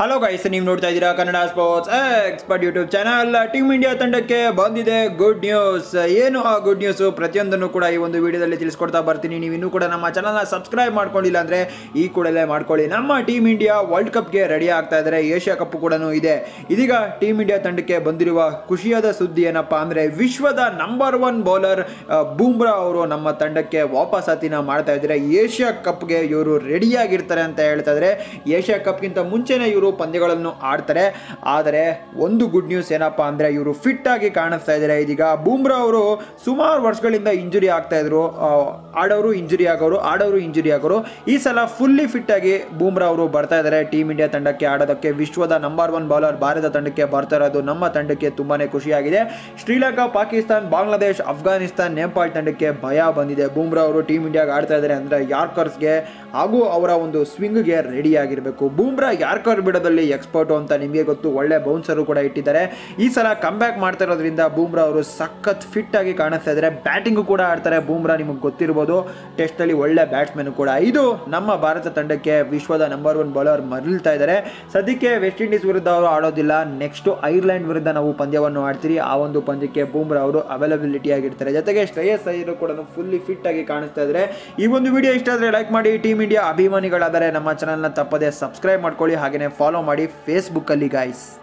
hello guys ನೀವು ನೋಡ್ತಾ ಇದ್ದೀರಾ Kannada sports expert YouTube channel team India ತಂಡಕ್ಕೆ ಬಂದಿದೆ ಗುಡ್ ನ್ಯೂಸ್ ಏನು ಆ ಗುಡ್ ನ್ಯೂಸ್ ಪ್ರತಿಯೊಂದನ್ನು ಕೂಡ ಈ ಒಂದು ವಿಡಿಯೋದಲ್ಲಿ ತಿಳಿಸ್ಕೊಡ್ತಾ ಬರ್ತೀನಿ ನೀವು ಇನ್ನೂ ಕೂಡ ನಮ್ಮ ಚಾನಲ್ನ ಸಬ್ಸ್ಕ್ರೈಬ್ ಮಾಡ್ಕೊಂಡಿಲ್ಲ ಅಂದರೆ ಈ ಕೂಡಲೇ ಮಾಡ್ಕೊಳ್ಳಿ ನಮ್ಮ ಟೀಮ್ ಇಂಡಿಯಾ ವರ್ಲ್ಡ್ ಕಪ್ಗೆ ರೆಡಿ ಆಗ್ತಾ ಇದ್ದಾರೆ ಏಷ್ಯಾ ಕಪ್ ಕೂಡ ಇದೆ ಇದೀಗ ಟೀಮ್ ಇಂಡಿಯಾ ತಂಡಕ್ಕೆ ಬಂದಿರುವ ಖುಷಿಯಾದ ಸುದ್ದಿ ಏನಪ್ಪಾ ಅಂದರೆ ವಿಶ್ವದ ನಂಬರ್ ಒನ್ ಬೌಲರ್ ಬೂಮ್ರಾ ಅವರು ನಮ್ಮ ತಂಡಕ್ಕೆ ವಾಪಸಾತಿನ ಮಾಡ್ತಾ ಇದ್ದಾರೆ ಏಷ್ಯಾ ಕಪ್ಗೆ ಇವರು ರೆಡಿಯಾಗಿರ್ತಾರೆ ಅಂತ ಹೇಳ್ತಾ ಇದ್ದಾರೆ ಏಷ್ಯಾ ಕಪ್ಗಿಂತ ಮುಂಚೆನೇ ಇವರು ಪಂದ್ಯಗಳನ್ನು ಆಡ್ತಾರೆ ಆದರೆ ಒಂದು ಗುಡ್ ನ್ಯೂಸ್ ಏನಪ್ಪಾ ಅಂದರೆ ಇವರು ಫಿಟ್ ಆಗಿ ಕಾಣಿಸ್ತಾ ಇದ್ದಾರೆ ಇದೀಗ ಬೂಮ್ರಾ ಅವರು ಸುಮಾರು ವರ್ಷಗಳಿಂದ ಇಂಜುರಿ ಆಗ್ತಾ ಇದ್ರು ಆ, ಆಡೋರು ಇಂಜುರಿ ಆಗೋರು ಆಡೋರು ಇಂಜುರಿ ಆಗೋರು ಈ ಸಲ ಫುಲ್ಲಿ ಫಿಟ್ ಆಗಿ ಬೂಮ್ರಾ ಅವರು ಬರ್ತಾ ಇದ್ದಾರೆ ಟೀಮ್ ಇಂಡಿಯಾ ತಂಡಕ್ಕೆ ಆಡೋದಕ್ಕೆ ವಿಶ್ವದ ನಂಬರ್ ಒನ್ ಬೌಲರ್ ಭಾರತ ತಂಡಕ್ಕೆ ಬರ್ತಾ ಇರೋದು ನಮ್ಮ ತಂಡಕ್ಕೆ ತುಂಬಾನೇ ಖುಷಿಯಾಗಿದೆ ಶ್ರೀಲಂಕಾ ಪಾಕಿಸ್ತಾನ್ ಬಾಂಗ್ಲಾದೇಶ್ ಅಫ್ಘಾನಿಸ್ತಾನ್ ನೇಪಾಳ್ ತಂಡಕ್ಕೆ ಭಯ ಬಂದಿದೆ ಬೂಮ್ರಾ ಅವರು ಟೀಮ್ ಇಂಡಿಯಾಗೆ ಆಡ್ತಾ ಇದ್ದಾರೆ ಅಂದರೆ ಯಾರ್ಕರ್ಸ್ಗೆ ಹಾಗೂ ಅವರ ಒಂದು ಸ್ವಿಂಗ್ಗೆ ರೆಡಿ ಆಗಿರಬೇಕು ಬೂಮ್ರಾ ಯಾರ್ಕರ್ ಬಿಡೋದಲ್ಲಿ ಎಕ್ಸ್ಪರ್ಟು ಅಂತ ನಿಮಗೆ ಗೊತ್ತು ಒಳ್ಳೆ ಬೌನ್ಸರು ಕೂಡ ಇಟ್ಟಿದ್ದಾರೆ ಈ ಸಲ ಕಮ್ಬ್ಯಾಕ್ ಮಾಡ್ತಾ ಇರೋದ್ರಿಂದ ಬೂಮ್ರಾ ಅವರು ಸಖತ್ ಫಿಟ್ ಆಗಿ ಕಾಣಿಸ್ತಾ ಇದ್ದಾರೆ ಬ್ಯಾಟಿಂಗು ಕೂಡ ಆಡ್ತಾರೆ ಬೂಮ್ರಾ ನಿಮಗೆ ಗೊತ್ತಿರ್ಬೋದು ಟೆಸ್ಟಲ್ಲಿ ಒಳ್ಳೆ ಬ್ಯಾಟ್ಸ್ಮನ್ ಕೂಡ ಇದು ನಮ್ಮ ಭಾರತ ತಂಡಕ್ಕೆ ವಿಶ್ವದ ನಂಬರ್ ಒನ್ ಬೌಲರ್ ಮರಳ್ತಾ ಇದ್ದಾರೆ ಸದ್ಯಕ್ಕೆ ವೆಸ್ಟ್ ಇಂಡೀಸ್ ವಿರುದ್ಧ ಅವರು ಆಡೋದಿಲ್ಲ ನೆಕ್ಸ್ಟ್ ಐರ್ಲೆಂಡ್ ವಿರುದ್ಧ ನಾವು ಪಂದ್ಯವನ್ನು ಆಡ್ತೀರಿ ಆ ಒಂದು ಪಂದ್ಯಕ್ಕೆ ಬೂಮ್ರಾ ಅವರು ಅವೈಲಬಿಲಿಟಿ ಆಗಿರ್ತಾರೆ ಜೊತೆಗೆ ಶ್ರೇಯಸ್ ಅಯ್ಯರು ಕೂಡ ಫುಲ್ಲಿ ಫಿಟ್ ಆಗಿ ಕಾಣಿಸ್ತಾ ಇದ್ದಾರೆ ಈ ಒಂದು ವಿಡಿಯೋ ಇಷ್ಟ ಆದರೆ ಲೈಕ್ ಮಾಡಿ ಟೀಮ್ ಇಂಡಿಯಾ ಅಭಿಮಾನಿಗಳಾದರೆ ನಮ್ಮ ಚಾನಲ್ನ ತಪ್ಪದೆ ಸಬ್ಸ್ಕ್ರೈಬ್ ಮಾಡ್ಕೊಳ್ಳಿ ಹಾಗೆಯೇ ಫಾಲೋ ಮಾಡಿ ಫೇಸ್ಬುಕ್ಕಲ್ಲಿ ಗಾಯ್ಸ್